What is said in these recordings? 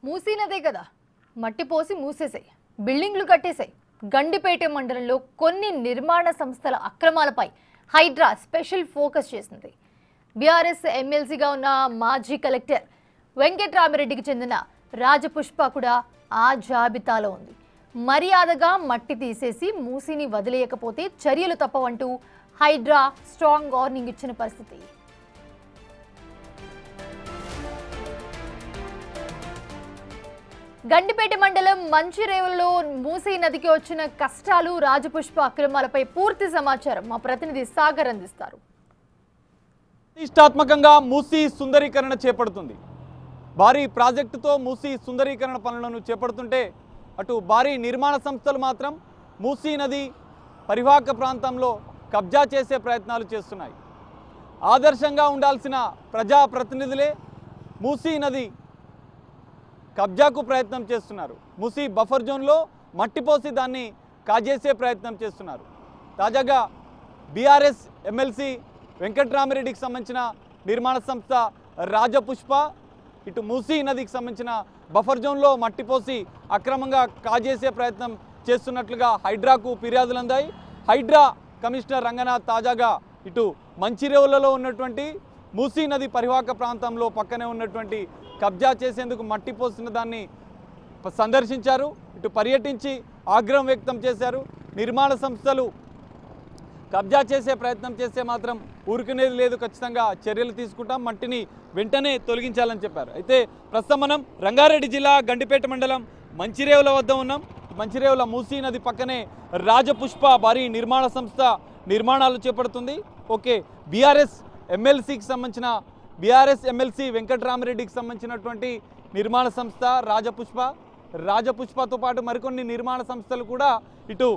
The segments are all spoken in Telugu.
మూసీ నదే కదా మట్టి పోసి మూసేసాయి బిల్డింగ్లు కట్టేశాయి గండిపేట మండలంలో కొన్ని నిర్మాణ సంస్థల అక్రమాలపై హైడ్రా స్పెషల్ ఫోకస్ చేసింది బీఆర్ఎస్ ఎమ్మెల్సీగా ఉన్న మాజీ కలెక్టర్ వెంకట్రామిరెడ్డికి చెందిన రాజపుష్ప కూడా ఆ జాబితాలో ఉంది మర్యాదగా మట్టి తీసేసి మూసీని వదిలేయకపోతే చర్యలు తప్పవంటూ హైడ్రా స్ట్రాంగ్ వార్నింగ్ ఇచ్చిన పరిస్థితి గండిపేట మండలం మంచిరేవులలో మూసీ నదికి వచ్చిన కష్టాలు రాజపుష్ప అక్రమాలపై పూర్తి సమాచారం మా ప్రతినిధి సాగర్ అందిస్తారు ప్రతిష్టాత్మకంగా మూసీ సుందరీకరణ చేపడుతుంది భారీ ప్రాజెక్టుతో మూసీ సుందరీకరణ పనులను చేపడుతుంటే అటు భారీ నిర్మాణ సంస్థలు మాత్రం మూసీ నది పరివాహక ప్రాంతంలో కబ్జా చేసే ప్రయత్నాలు చేస్తున్నాయి ఆదర్శంగా ఉండాల్సిన ప్రజాప్రతినిధులే మూసీ నది కబ్జాకు ప్రయత్నం చేస్తున్నారు మూసీ బఫర్ జోన్లో మట్టిపోసి దాన్ని కాజేసే ప్రయత్నం చేస్తున్నారు తాజాగా బీఆర్ఎస్ ఎమ్మెల్సీ వెంకట్రామిరెడ్డికి సంబంధించిన నిర్మాణ సంస్థ రాజపుష్ప ఇటు మూసీ నదికి సంబంధించిన బఫర్ జోన్లో మట్టిపోసి అక్రమంగా కాజేసే ప్రయత్నం చేస్తున్నట్లుగా హైడ్రాకు ఫిర్యాదులు అందాయి హైడ్రా కమిషనర్ రంగనాథ్ తాజాగా ఇటు మంచిరేవులలో ఉన్నటువంటి మూసీ నది పరివాహక ప్రాంతంలో పక్కనే ఉన్నటువంటి కబ్జా చేసేందుకు మట్టి పోసిన దాన్ని ప- సందర్శించారు ఇటు పర్యటించి ఆగ్రహం వ్యక్తం చేశారు నిర్మాణ సంస్థలు కబ్జా చేసే ప్రయత్నం చేస్తే మాత్రం ఊరుకునేది లేదు ఖచ్చితంగా చర్యలు తీసుకుంటాం మట్టిని వెంటనే తొలగించాలని చెప్పారు అయితే ప్రస్తుతం మనం రంగారెడ్డి జిల్లా గండిపేట మండలం మంచిరేవుల వద్ద ఉన్నాం మంచిరేవుల మూసీ నది పక్కనే రాజపుష్ప భారీ నిర్మాణ సంస్థ నిర్మాణాలు చేపడుతుంది ఓకే బీఆర్ఎస్ ఎమ్మెల్సీకి సంబంధించిన బీఆర్ఎస్ ఎమ్మెల్సీ వెంకట్రామరెడ్డికి సంబంధించినటువంటి నిర్మాణ సంస్థ రాజపుష్ప రాజపుష్పతో పాటు మరికొన్ని నిర్మాణ సంస్థలు కూడా ఇటు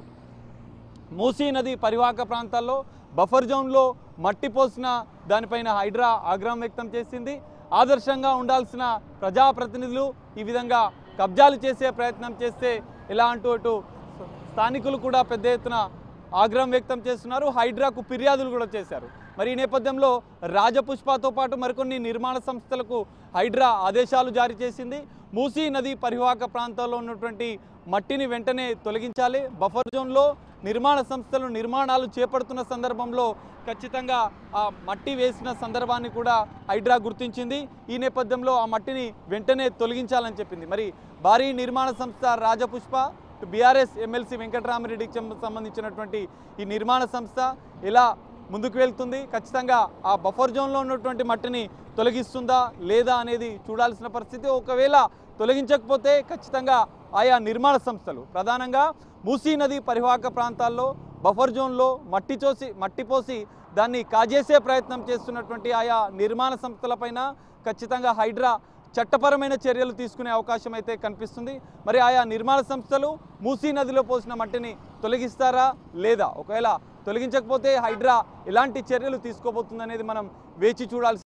మూసీ నది పరివాహక ప్రాంతాల్లో బఫర్ జోన్లో మట్టి పోసిన దానిపైన హైడ్రా ఆగ్రహం వ్యక్తం చేసింది ఆదర్శంగా ఉండాల్సిన ప్రజాప్రతినిధులు ఈ విధంగా కబ్జాలు చేసే ప్రయత్నం చేస్తే ఎలా అంటూ అటు స్థానికులు కూడా పెద్ద ఎత్తున ఆగ్రహం వ్యక్తం చేస్తున్నారు హైడ్రాకు ఫిర్యాదులు కూడా చేశారు మరి ఈ నేపథ్యంలో రాజపుష్పతో పాటు మరికొన్ని నిర్మాణ సంస్థలకు హైడ్రా ఆదేశాలు జారీ చేసింది మూసీ నది పరివాహక ప్రాంతాల్లో ఉన్నటువంటి మట్టిని వెంటనే తొలగించాలి బఫర్ జోన్లో నిర్మాణ సంస్థలు నిర్మాణాలు చేపడుతున్న సందర్భంలో ఖచ్చితంగా ఆ మట్టి వేసిన సందర్భాన్ని కూడా హైడ్రా గుర్తించింది ఈ నేపథ్యంలో ఆ మట్టిని వెంటనే తొలగించాలని చెప్పింది మరి భారీ నిర్మాణ సంస్థ రాజపుష్ప బీఆర్ఎస్ ఎమ్మెల్సీ వెంకటరామరెడ్డికి సం- సంబంధించినటువంటి ఈ నిర్మాణ సంస్థ ఎలా ముందుకు వెళ్తుంది ఖచ్చితంగా ఆ బఫర్ జోన్లో ఉన్నటువంటి మట్టిని తొలగిస్తుందా లేదా అనేది చూడాల్సిన పరిస్థితి ఒకవేళ తొలగించకపోతే ఖచ్చితంగా ఆయా నిర్మాణ సంస్థలు ప్రధానంగా మూసీ నది పరివాహక ప్రాంతాల్లో బఫర్ జోన్లో మట్టి చోసి మట్టి పోసి దాన్ని కాజేసే ప్రయత్నం చేస్తున్నటువంటి ఆయా నిర్మాణ సంస్థలపైన ఖచ్చితంగా హైడ్రా చట్టపరమైన చర్యలు తీసుకునే అవకాశం అయితే కనిపిస్తుంది మరి ఆయా నిర్మాణ సంస్థలు మూసీ నదిలో పోసిన మట్టిని తొలగిస్తారా లేదా ఒకవేళ తొలగించకపోతే హైడ్రా ఎలాంటి చర్యలు తీసుకోబోతుందనేది మనం వేచి చూడాల్సి